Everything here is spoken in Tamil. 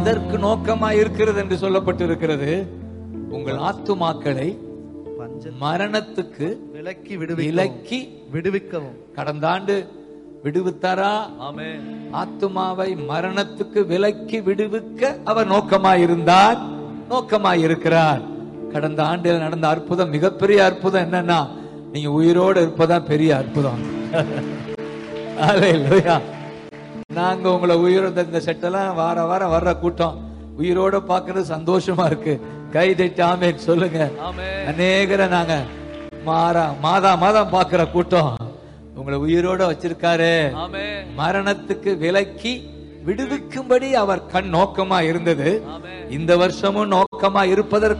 இதற்கு நோக்கமா இருக்கிறது என்று சொல்லப்பட்டிருக்கிறது உங்கள் ஆத்துமாக்களை பஞ்ச மரணத்துக்கு விலக்கி விடுவிக்கவும் விலக்கி விடுவிக்கவும் கடந்த ஆண்டு விடுவித்தாரா ஆமென் ஆத்துமாவை மரணத்துக்கு விலக்கி விடுவிக்க அவர் நோக்கமாயிருந்தார் நோக்கமாயிருக்கிறார் கடந்த ஆண்டில் நடந்த அற்புதம் மிகப்பெரிய அற்புதம் என்னன்னா நீங்க உயிரோடு இருப்பதான் பெரிய அற்புதம் ஹalleluya. நாங்க உங்களை உயிரோட இந்த செட்டெல்லாம் வார வாரம் வர்ற கூட்டம் உயிரோட பாக்குறது சந்தோஷமா இருக்கு கை தட்டி ஆமென் சொல்லுங்க ஆமென் அநேகரை நாங்க மாறா மாதா மாதம் பாக்குற கூட்டம் உங்களை உயிரோட வச்சிருக்காரு ஆமென் மரணத்துக்கு விலக்கி விடுவிக்கும்படி அவர் கண் நோக்கமா இருந்தது ஆமென் இந்த வருஷமும் நோக்கமா இருப்பதற்கு